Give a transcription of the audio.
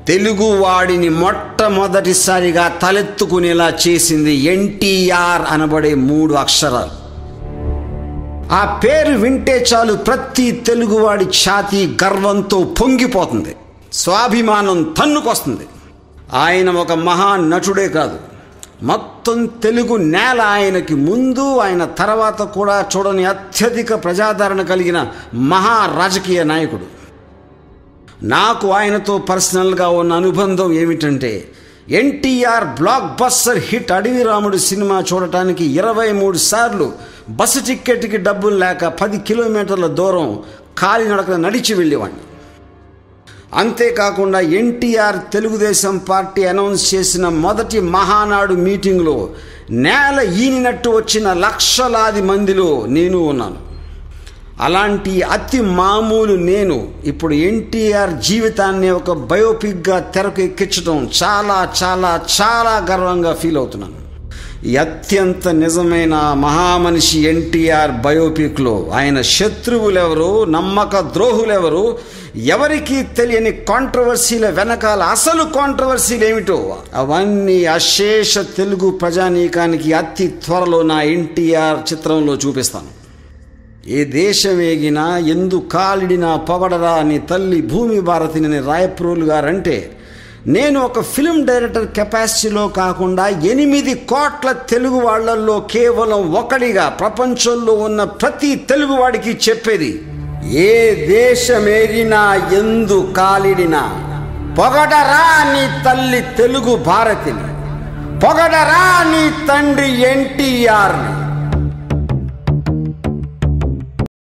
తెలుగువాడిని మొట్టమొదటిసారిగా తలెత్తుకునేలా చేసింది ఎన్టీఆర్ అనబడే మూడు అక్షరాలు ఆ పేరు వింటే చాలు ప్రతి తెలుగువాడి ఛాతీ గర్వంతో పొంగిపోతుంది స్వాభిమానం తన్నుకొస్తుంది ఆయన ఒక మహా నటుడే కాదు మొత్తం తెలుగు నేల ఆయనకి ముందు ఆయన తర్వాత కూడా చూడని అత్యధిక ప్రజాదరణ కలిగిన మహా రాజకీయ నాయకుడు నాకు ఆయనతో పర్సనల్గా ఉన్న అనుబంధం ఏమిటంటే ఎన్టీఆర్ బ్లాక్ బస్టర్ హిట్ అడవి రాముడు సినిమా చూడటానికి ఇరవై మూడు సార్లు బస్సు టిక్కెట్కి డబ్బులు లేక పది కిలోమీటర్ల దూరం కాలినడకన నడిచి వెళ్ళేవాడిని అంతేకాకుండా ఎన్టీఆర్ తెలుగుదేశం పార్టీ అనౌన్స్ చేసిన మొదటి మహానాడు మీటింగ్లో నేల ఈనినట్టు వచ్చిన లక్షలాది మందిలో నేను ఉన్నాను అలాంటి అతి మామూలు నేను ఇప్పుడు ఎన్టీఆర్ జీవితాన్ని ఒక బయోపిక్గా తెరకు ఎక్కించడం చాలా చాలా చాలా గర్వంగా ఫీల్ అవుతున్నాను ఈ అత్యంత నిజమైన మహామనిషి ఎన్టీఆర్ బయోపిక్లో ఆయన శత్రువులెవరు నమ్మక ద్రోహులెవరు ఎవరికి తెలియని కాంట్రవర్సీల వెనకాల అసలు కాంట్రవర్సీలు ఏమిటో అవన్నీ అశేష తెలుగు ప్రజానీకానికి అతి త్వరలో నా ఎన్టీఆర్ చిత్రంలో చూపిస్తాను ఏ దేశమేగినా ఎందు కాలిడినా పొగడరా అని తల్లి భూమి భారతిని రాయప్రోలు గారంటే నేను ఒక ఫిల్మ్ డైరెక్టర్ కెపాసిటీలో కాకుండా ఎనిమిది కోట్ల తెలుగు వాళ్లల్లో కేవలం ఒకడిగా ప్రపంచంలో ఉన్న ప్రతి తెలుగువాడికి చెప్పేది ఏ దేశమేగినా ఎందు కాలిడినా పొగడరా నీ తల్లి తెలుగు భారతిని పొగడరా నీ తండ్రి ఎన్టీఆర్ని